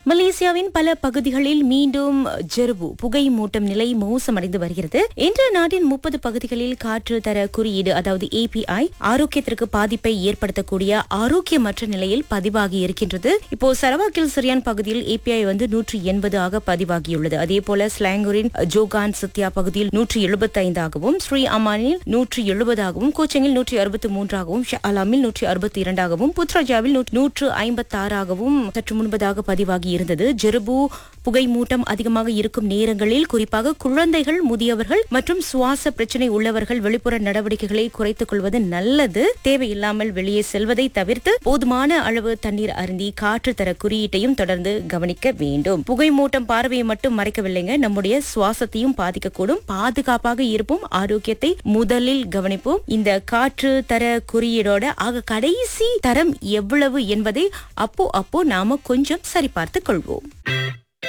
மலேசியாவின் பல பகுதிகளில் மீண்டும் ஜெருபு புகை மூட்டம் நிலை மோசமடைந்து வருகிறது இன்று நாட்டின் முப்பது பகுதிகளில் காற்று தர குறியீடு அதாவது ஏபிஐ ஆரோக்கியத்திற்கு பாதிப்பை ஏற்படுத்தக்கூடிய ஆரோக்கியமற்ற நிலையில் பதிவாகி இருக்கின்றது இப்போ சரவாக்கில் சிரியான் பகுதியில் ஏபிஐ வந்து நூற்றி எண்பது ஆக பதிவாகியுள்ளது அதே போல ஸ்லாங்கூரின் ஜோகான் சத்யா பகுதியில் நூற்றி எழுபத்தி ஐந்தாகவும் ஸ்ரீ அமானில் நூற்றி எழுபதாகவும் கோச்சங்கில் நூற்றி அறுபத்தி மூன்றாகவும் ஷாலாமில் நூற்றி அறுபத்தி இரண்டாகவும் புத்ராஜாவில் நூற்று ஐம்பத்தாறாகவும் சற்று முன்பதாக பதிவாகி இருந்தது ஜெருபு புகை மூட்டம் அதிகமாக இருக்கும் நேரங்களில் குறிப்பாக குழந்தைகள் முதியவர்கள் மற்றும் சுவாச பிரச்சனை உள்ளவர்கள் வெளிப்புற நடவடிக்கைகளை குறைத்துக் கொள்வது நல்லது தேவையில்லாமல் வெளியே செல்வதை தவிர்த்து போதுமான அளவு தண்ணீர் அருந்தி காற்று தர குறியீட்டையும் தொடர்ந்து கவனிக்க வேண்டும் புகை மூட்டம் பார்வையை மட்டும் மறைக்கவில்லைங்க நம்முடைய சுவாசத்தையும் பாதிக்கக்கூடும் பாதுகாப்பாக இருப்போம் ஆரோக்கியத்தை முதலில் கவனிப்போம் இந்த காற்று தர குறியீடோட ஆக கடைசி தரம் எவ்வளவு என்பதை அப்போ அப்போ நாம கொஞ்சம் சரிபார்த்துக் கொள்வோம்